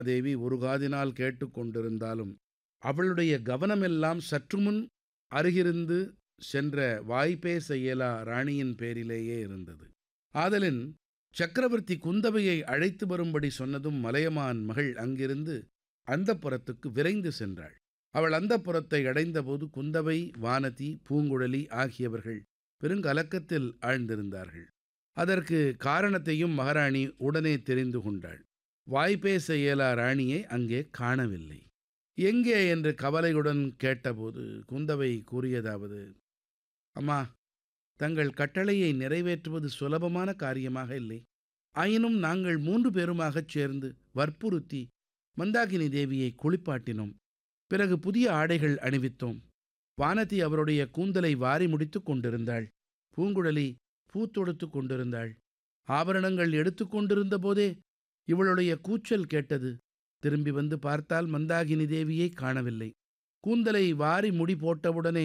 தேவி ஒரு காதினால் கேட்டுக்கொண்டிருந்தாலும் அவளுடைய கவனமெல்லாம் சற்றுமுன் அருகிருந்து சென்ற வாய்ப்பேச இயலா ராணியின் பேரிலேயே இருந்தது ஆதலின் சக்கரவர்த்தி குந்தவையை அழைத்து வரும்படி சொன்னதும் மலையமான் மகள் அங்கிருந்து அந்தப்புறத்துக்கு விரைந்து சென்றாள் அவள் அந்தப்புறத்தை அடைந்தபோது குந்தவை வானதி பூங்குழலி ஆகியவர்கள் பெருங்கலக்கத்தில் ஆழ்ந்திருந்தார்கள் அதற்கு காரணத்தையும் மகாராணி உடனே தெரிந்து கொண்டாள் வாய்ப்பேச இயலா ராணியை அங்கே காணவில்லை எங்கே என்று கவலையுடன் கேட்டபோது குந்தவை கூறியதாவது அம்மா தங்கள் கட்டளையை நிறைவேற்றுவது சுலபமான காரியமாக இல்லை ஆயினும் நாங்கள் மூன்று பேருமாகச் சேர்ந்து வற்புறுத்தி மந்தாகினி தேவியை குளிப்பாட்டினோம் பிறகு புதிய ஆடைகள் அணிவித்தோம் வானதி அவருடைய கூந்தலை வாரி முடித்துக் கொண்டிருந்தாள் பூங்குழலி பூ தொடுத்துக் கொண்டிருந்தாள் ஆபரணங்கள் எடுத்துக் கொண்டிருந்த போதே இவளுடைய கூச்சல் கேட்டது திரும்பி வந்து பார்த்தால் மந்தாகினி தேவியை காணவில்லை கூந்தலை வாரி முடி போட்டவுடனே